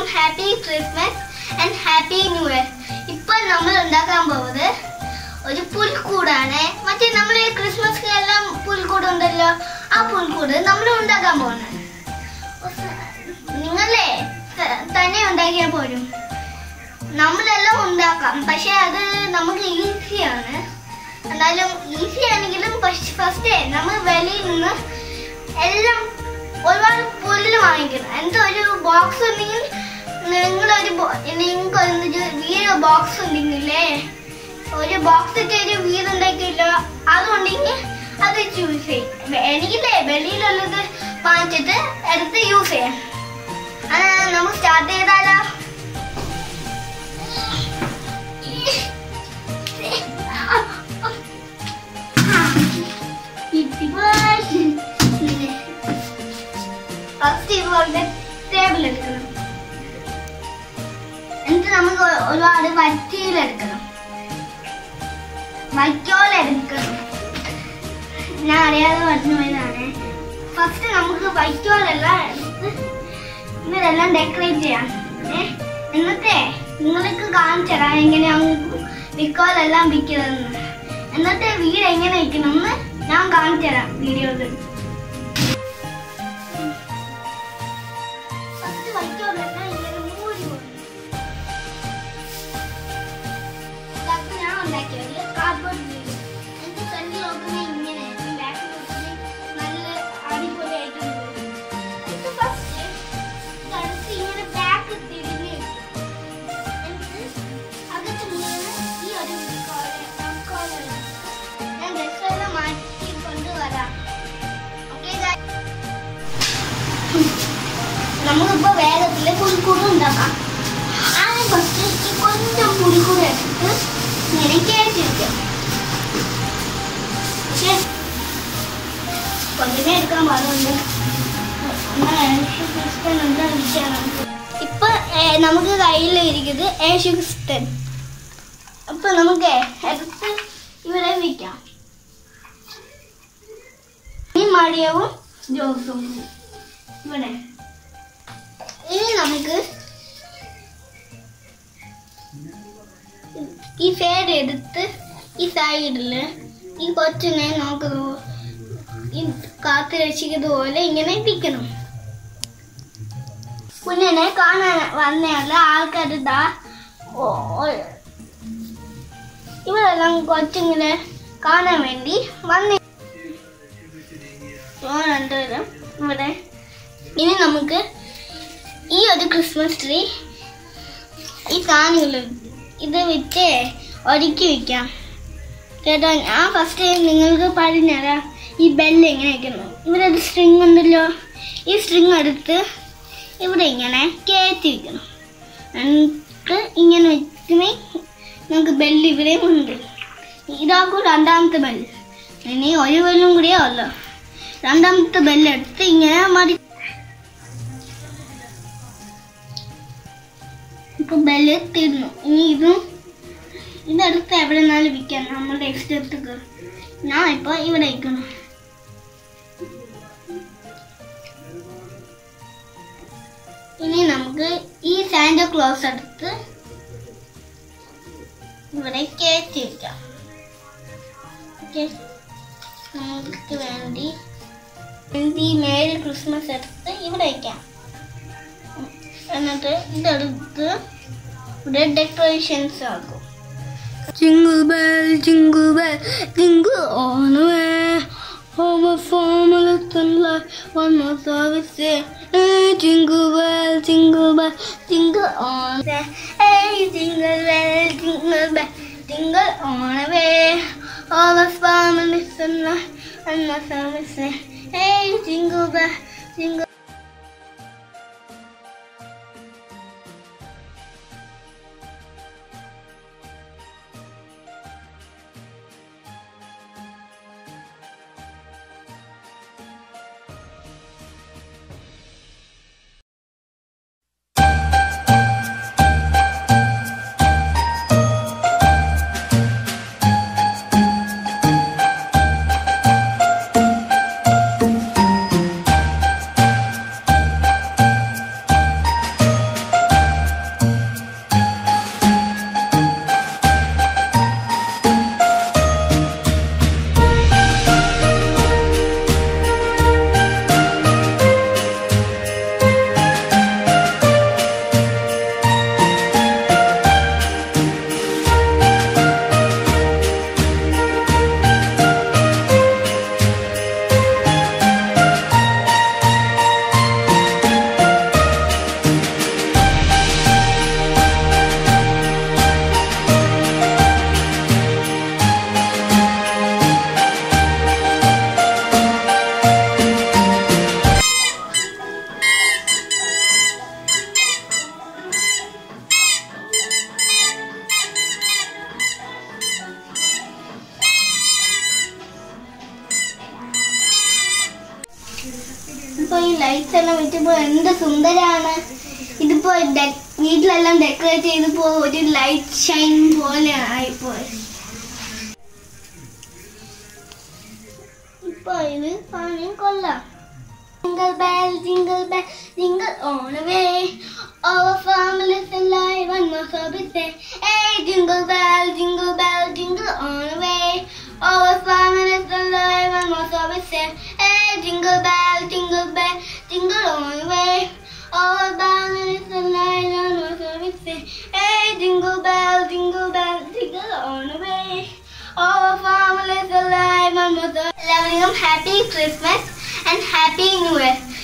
Happy Christmas and happy new year ഇപ്പൊ നമ്മൾ ഉണ്ടാക്കാൻ പോകുന്നത് ഒരു പുൽക്കൂടാണ് മറ്റേ നമ്മൾ ക്രിസ്മസ് എല്ലാം പുൽക്കൂട് ഉണ്ടല്ലോ ആ പുൽക്കൂട് നമ്മൾ ഉണ്ടാക്കാൻ പോകുന്നത് നിങ്ങളെ ത- തന്നെ ഉണ്ടാക്കിയാൽ പോരും നമ്മളെല്ലാം ഉണ്ടാക്കാം പക്ഷെ അത് നമുക്ക് ഈസിയാണ് എന്നാലും ഈസി ആണെങ്കിലും ഫസ്റ്റ് നമ്മൾ വെളിയിൽ നിന്ന് എല്ലാം ഒരുപാട് പുല്ല് വാങ്ങിക്കണം എന്താ ഒരു ബോക്സ് ഉണ്ടെങ്കിൽ നിങ്ങളൊരു നിങ്ങൾക്ക് ഒരു വീട് ബോക്സ് ഉണ്ടെങ്കിലേ ഒരു ബോക്സ് ഒക്കെ ഒരു വീട് ഉണ്ടാക്കിയല്ലോ അതുണ്ടെങ്കിൽ അത് ചൂസ് ചെയ്യും എനിക്കില്ലേ വെളിയിലുള്ളത് വാങ്ങിച്ചിട്ട് എടുത്ത് യൂസ് ചെയ്യാം ആ, നമുക്ക് സ്റ്റാർട്ട് ചെയ്താലോ ഫസ്റ്റ് ഇതുപോലത്തെ ടേബിൾ എടുക്കണം എന്നിട്ട് നമുക്ക് ഒ- ഒരുപാട് വറ്റിയിൽ എടുക്കണം വൈക്കോൽ എടുക്കണം ഞാൻ അറിയാതെ പറഞ്ഞു പോയതാണ് ഫസ്റ്റ് നമുക്ക് വൈക്കോലെല്ലാം എടുത്ത് ഇവരെല്ലാം ഡെക്കറേറ്റ് ചെയ്യാം ഏ? എന്നിട്ടേ നിങ്ങൾക്ക് കാണിച്ചു തരാം എങ്ങനെയാണ് വിക്കോലെല്ലാം വിൽക്കുന്നതെന്ന് എന്നിട്ട് വീട് എങ്ങനെ വെക്കണമെന്ന് ഞാൻ കാണിച്ചു തരാം വീഡിയോയിൽ ഫസ്റ്റ് വൈക്കോലെല്ലാം ഇങ്ങനെ മൂടി കൊടുക്കണം. ഇതാ ഞാൻ ഉണ്ടാക്കിയത് കാർഡ്ബോർഡ് വീട് എന്റെ ഫ്രണ്ടിൽ നോക്കുന്നത് ഇങ്ങനെയായിരുന്നു ബാക്കിൽ നോക്കുന്നത് നല്ല അടിപൊളിയായിട്ടുണ്ട് എന്നിട്ട് ഫസ്റ്റ് ഇതടുത്ത് ഇങ്ങനെ ബാക്ക് തിരിഞ്ഞ് വെക്കും. എന്നിട്ട് അകത്ത് ഇങ്ങനെ ഈ ഒരു കോല കോല ഞാൻ ഡ്രസ്സെല്ലാം മാറ്റി കൊണ്ടുവരാം ഓക്കെ നമുക്കിപ്പോ വേഗത്തില് പുൽക്കൂട് ഉണ്ടാക്കാം ആദ്യം ഫസ്റ്റ് ഈ கொஞ்சம் പുൽക്കൂട് എടുത്തിട്ട് ഇങ്ങനെ കയറ്റി വെക്കാം പക്ഷേ கொஞ்சமே എടുക്കാൻ പാടുണ്ട് ഇപ്പൊ ഏ, നമുക്ക് കയ്യിൽ ഇരിക്കുന്നത് ഏഷ്യൻ അപ്പൊ നമുക്ക് എടുത്ത് ഇവിടെ വിൽക്കാം ഈ മടിയവും ജോസും ഇവിടെ ഇനി നമുക്ക് ഈ ഫേഡ് എടുത്ത് ഈ സൈഡില് ഈ കൊച്ചിനെ നോക്കുന്നു ഈ കാത്തു രക്ഷിക്കുന്നത് പോലെ ഇങ്ങനെ വിൽക്കണം കുഞ്ഞിനെ കാണാൻ വന്നയുള്ള ആൾക്കാർ ഇതാ ഓ- ഓ- ഇവരെല്ലാം കൊച്ചിങ്ങനെ കാണാൻ വേണ്ടി വന്നി ഓ രണ്ടുപേരും ഇവിടെ ഇനി നമുക്ക് ഈ ഒരു ക്രിസ്മസ് ട്രീ ഈ സാധനങ്ങൾ ഇത് വിറ്റ് ഒരുക്കി വെക്കാം കേട്ടോ ഞാൻ ഫസ്റ്റ് നിങ്ങൾക്ക് പറഞ്ഞുതരാം ഈ ബെല്ല് എങ്ങനെ വെക്കുന്നു ഇവിടെ ഒരു സ്ട്രിങ് ഉണ്ടല്ലോ ഈ സ്ട്രിങ് എടുത്ത് ഇവിടെ ഇങ്ങനെ കയറ്റി വെക്കണം എന്നിട്ട് ഇങ്ങനെ വെക്കുമേ നമുക്ക് ബെല്ല് ഇവിടെയും ഉണ്ട് ഇതാക്കും രണ്ടാമത്തെ ബെല്ല് ഇനി ഒരു ബെല്ലും കൂടിയേ ഉള്ളൂ രണ്ടാമത്തെ ബെല്ലെടുത്ത് ഇങ്ങനെ മതി ഇപ്പൊ ബെല്ല് തീർന്നു ഇനി ഇതും ഇതെടുത്ത് എവിടെ നിന്നാലും വിൽക്കാം നമ്മുടെ ഇഷ്ടത്തേക്ക് ഞാൻ ഇപ്പൊ ഇവിടെ വയ്ക്കണം ഇനി നമുക്ക് ഈ സാന്റ ക്ലോസ് എടുത്ത് ഇവിടെ കയറ്റി വെക്കാം ഓക്കെ നമുക്ക് വേണ്ടി ഈ മേരി ക്രിസ്മസ് എടുത്ത് ഇവിടെ വയ്ക്കാം എന്നിട്ട് ഇതെടുത്ത് ഇവിടെ ഡെക്കറേഷൻസ് ആക്കും Jingle bell, jingle bell, jingle all the way. Over formula and life, one more service say. Hey, jingle bell, jingle bell, jingle on the way. Hey, jingle bell, jingle bell, jingle on the way. All the formula and life, one more service say. Hey, jingle bell, jingle. എല്ലാം വെച്ചപ്പോ എന്ത് സുന്ദരാണ് ഇതിപ്പോ ഡെ- വീട്ടിലെല്ലാം decorate ചെയ്തപ്പോ ഒരു light Shine പോലെ ആയിപ്പോയി ഇപ്പൊ ഇത് കാണാൻ കൊള്ളാം Jingle bell, jingle bell, jingle all the way. Our family's alive and more so we say. Hey, jingle bell, jingle bell, jingle all the way. Our family's alive and more so we say. Hey, jingle bell, jingle bell, jingle all the way. Our family's alive and more so we say. Hey, jingle bell, jingle bell, jingle all the way. Our family's alive and more so. എല്ലാവർക്കും happy Christmas and happy new year